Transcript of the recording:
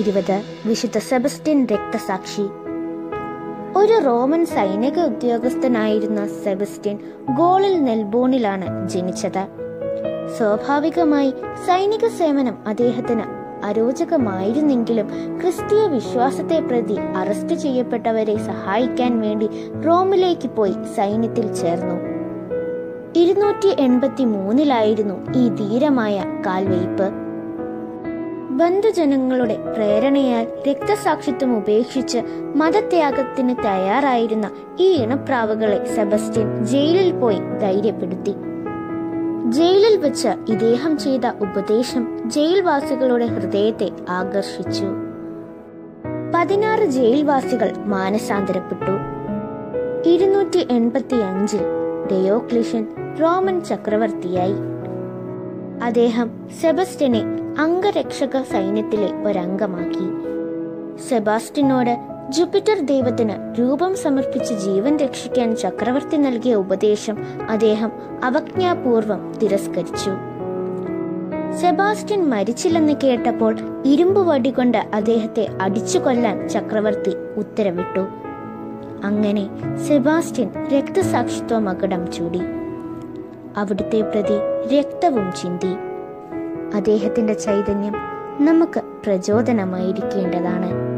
ഇരുപത് വിശുദ്ധ സെബസ്റ്റ്യൻ രക്തസാക്ഷി ഒരു റോമൻ സൈനിക ഉദ്യോഗസ്ഥനായിരുന്ന സെബസ്റ്റ്യൻ ഗോളിൽ നെൽബോണിലാണ് ജനിച്ചത് സ്വാഭാവികമായി സൈനിക സേവനം അദ്ദേഹത്തിന് അരോചകമായിരുന്നെങ്കിലും ക്രിസ്തീയ വിശ്വാസത്തെ പ്രതി അറസ്റ്റ് ചെയ്യപ്പെട്ടവരെ സഹായിക്കാൻ വേണ്ടി റോമിലേക്ക് പോയി സൈന്യത്തിൽ ചേർന്നു ഇരുന്നൂറ്റി എൺപത്തി മൂന്നിലായിരുന്നു ഈ ധീരമായ കാൽവയ്പ് ബന്ധുജനങ്ങളുടെ പ്രേരണയാൽ രക്തസാക്ഷിത്വം ഉപേക്ഷിച്ച് മതത്യാഗത്തിന് തയ്യാറായിരുന്ന ഈ ഇണപ്രാവുകളെ സെബസ്റ്റ്യൻ ജയിലിൽ പോയി ധൈര്യപ്പെടുത്തി ജയിലിൽ വെച്ച് ഇദ്ദേഹം ചെയ്ത ഉപദേശം ജയിൽവാസികളുടെ ഹൃദയത്തെ ആകർഷിച്ചു പതിനാറ് ജയിൽവാസികൾ മാനസാന്തരപ്പെട്ടു ഇരുന്നൂറ്റി എൺപത്തി അഞ്ചിൽ ഡയോക്ലിഷ്യൻ റോമൻ ചക്രവർത്തിയായി അദ്ദേഹം സെബസ്റ്റ്യനെ അംഗരക്ഷക സൈന്യത്തിലെ ഒരംഗമാക്കി സെബാസ്റ്റ്യനോട് ജൂപ്പിറ്റർ ദൈവത്തിന് രൂപം സമർപ്പിച്ച് ജീവൻ രക്ഷിക്കാൻ ചക്രവർത്തി നൽകിയ ഉപദേശം അദ്ദേഹം അവജ്ഞാപൂർവം തിരസ്കരിച്ചു സെബാസ്റ്റ്യൻ മരിച്ചില്ലെന്ന് കേട്ടപ്പോൾ ഇരുമ്പ് വടി കൊണ്ട് അദ്ദേഹത്തെ അടിച്ചു കൊല്ലാൻ ചക്രവർത്തി ഉത്തരവിട്ടു അങ്ങനെ സെബാസ്റ്റ്യൻ രക്തസാക്ഷിത്വ മകുടം ചൂടി അവിടുത്തെ പ്രതി രക്തവും ചിന്തി അദ്ദേഹത്തിന്റെ ചൈതന്യം നമുക്ക് പ്രചോദനമായിരിക്കേണ്ടതാണ്